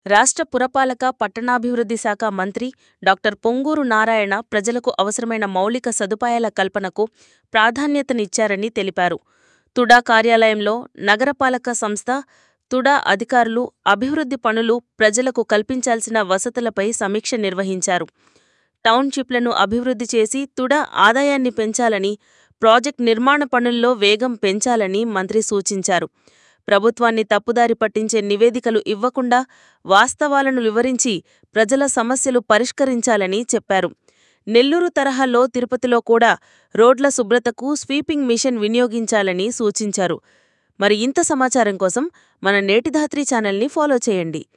రాష్ట్ర పురపాలక, పట్టణాభివృద్ధి శాఖ మంత్రి డాక్టర్ పొంగూరు నారాయణ ప్రజలకు అవసరమైన మౌలిక సదుపాయాల కల్పనకు ప్రాధాన్యతనిచ్చారని తెలిపారు. తుడా కార్యాలయంలో నగరపాలక సంస్థ, తుడా అధికారులు అభివృద్ధి పనులు, ప్రజలకు కల్పించాల్సిన వసతులపై సమీక్ష నిర్వహించారు. టౌన్షిప్లను అభివృద్ధి చేసి తుడా ఆదాయాన్ని పెంచాలని, ప్రాజెక్టు నిర్మాణ పనుల్లో వేగం పెంచాలని మంత్రి సూచించారు. ప్రభుత్వాన్ని తప్పుదారి పట్టించే నివేదికలు ఇవ్వకుండా వాస్తవాలను వివరించి ప్రజల సమస్యలు పరిష్కరించాలని చెప్పారు. నెల్లూరు తరహాలో తిరుపతిలో కూడా రోడ్ల శుభ్రతకు స్వీపింగ్ మిషన్ వినియోగించాలని సూచించారు. మరి ఇంత సమాచారం కోసం మన నేటిధాత్రి ఛానల్ని ఫాలో చేయండి.